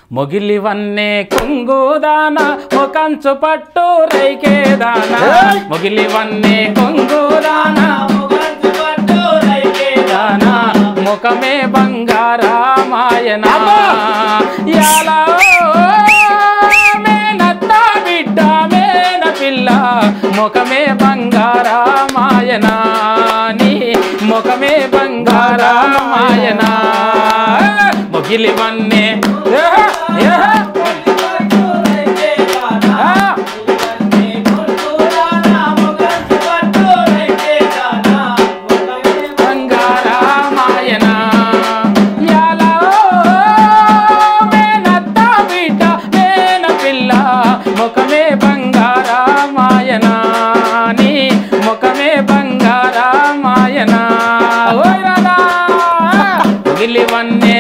మొగిలివన్నే కొంగుదాన ముఖంచు పట్టు రైకేదాన మొగిలివన్నే కొంగుదాన దాన ముఖమే బంగారామాయన యాలా మేనత్త బిడ్డ మేన పిల్ల ముఖమే బంగారామాయన నీ ముఖమే బంగారామాయన మొగిలివన్నే ఏహ, ఏహ, ఆ. బంగారామాయన యాలా మేనత్త బిడ్డ మేన పిల్ల ముఖమే బంగారామాయన నీ ముఖమే బంగారామాయన ఓయ్ రాధా వన్నే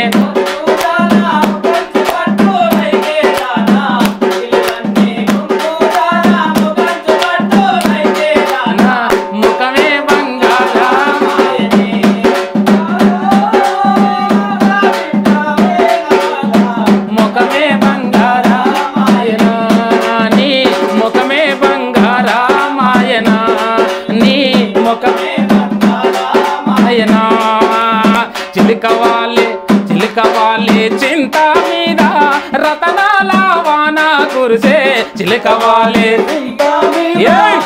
నా ముఖమే బంగారామాయన ముఖమే బంగారామాయన నీ ముఖమే బంగారామాయన నీ ముఖమే బంగారామాయన చిలుకవాలే చిలుకవాలే చింత మీద రతనాల వాన కురిసే చిలుకవాలే ఏయ్!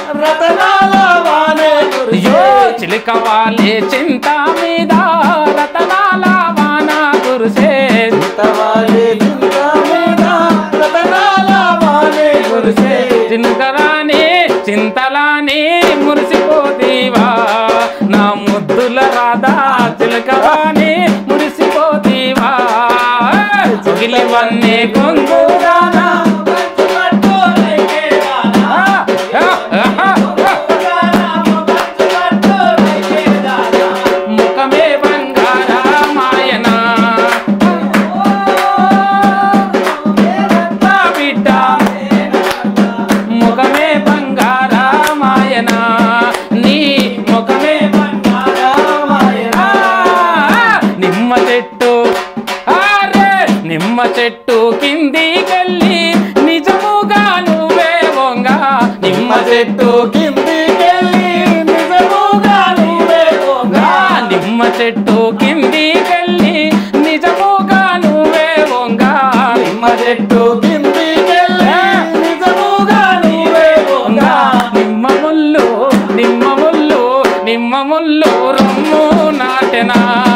అయ్యో చిలుకవాలే చింత మీద రతనాల వాన కురిసే కురిసే చింతరాని చింతలాని మురిసిపోతీవా నా ముద్దుల రాధా చిలకవాని మురిసిపోతీవా చిగిలివన్నీ కొంగుదానా ముఖమే బంగారామాయన నా బిడ్డ ముఖమే బంగారామాయన నీ ముఖమే బంగారామాయన నిమ్మ చెట్టు ఆరే నిమ్మ చెట్టు కిందికెళ్ళి నిజముగా నువ్వే వంగ నిమ్మ చెట్టు కిందికెళ్ళి నిజముగా నువ్వే వంగ నిమ్మ చెట్టు కిందికెళ్ళి నిజముగా నువ్వే వంగ నిమ్మ చెట్టు కిందికెళ్ళి నిజముగా నువ్వే వంగ నిమ్మ ముల్లు నిమ్మ ముల్లు నిమ్మ ముల్లు రొమ్ము నాటెనా